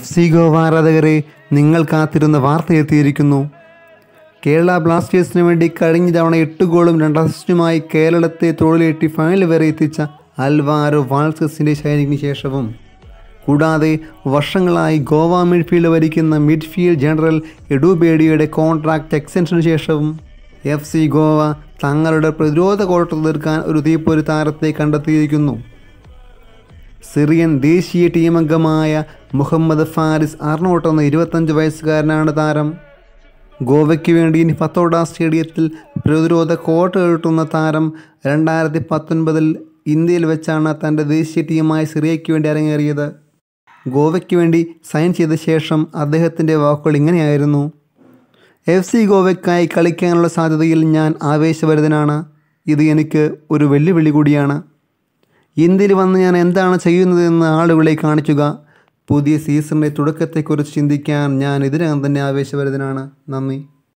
F C Goa ആരാധകരെ നിങ്ങൾ കാത്തിരുന്ന വാർത്ത എത്തിയിരിക്കുന്നു കേരള ബ്ലാസ്റ്റേഴ്സിന് വേണ്ടി കഴിഞ്ഞ തവണ എട്ട് ഗോളും രണ്ട് അസിസ്റ്റുമായി കേരളത്തെ തോളിലേറ്റി ഫൈനൽ വരെ എത്തിച്ച അൽവാരോ വാൾസസിൻ്റെ ഷൈനിങ്ങിന് ശേഷവും കൂടാതെ വർഷങ്ങളായി ഗോവ മിഡ്ഫീൽഡ് ഭരിക്കുന്ന മിഡ്ഫീൽഡ് ജനറൽ എഡുബേഡിയുടെ കോൺട്രാക്റ്റ് എക്സ്റ്റൻഷന് ശേഷവും എഫ് സി ഗോവ തങ്ങളുടെ പ്രതിരോധ കോട്ട തീർക്കാൻ ഒരു തീപ്പൊരു താരത്തെ കണ്ടെത്തിയിരിക്കുന്നു സിറിയൻ ദേശീയ ടീമംഗമായ മുഹമ്മദ് ഫാരിസ് അർണോട്ട് എന്ന ഇരുപത്തഞ്ച് വയസ്സുകാരനാണ് താരം ഗോവയ്ക്ക് വേണ്ടി ഇനി ഫത്തോഡ സ്റ്റേഡിയത്തിൽ പ്രതിരോധ കോട്ട കെട്ടുന്ന താരം രണ്ടായിരത്തി പത്തൊൻപതിൽ ഇന്ത്യയിൽ വെച്ചാണ് തൻ്റെ ദേശീയ ടീമായ സിറിയയ്ക്ക് വേണ്ടി അരങ്ങേറിയത് ഗോവയ്ക്ക് വേണ്ടി സൈൻ ചെയ്ത ശേഷം അദ്ദേഹത്തിൻ്റെ വാക്കുകൾ ഇങ്ങനെയായിരുന്നു എഫ് സി ഗോവയ്ക്കായി കളിക്കാനുള്ള സാധ്യതയിൽ ഞാൻ ആവേശഭരിതനാണ് ഇത് എനിക്ക് ഒരു വെല്ലുവിളി കൂടിയാണ് ഇന്ത്യയിൽ വന്ന് ഞാൻ എന്താണ് ചെയ്യുന്നതെന്ന് ആളുകളെ കാണിക്കുക പുതിയ സീസണിൻ്റെ തുടക്കത്തെക്കുറിച്ച് ചിന്തിക്കാൻ ഞാൻ ഇതിനകം തന്നെ ആവേശഭരിതനാണ് നന്ദി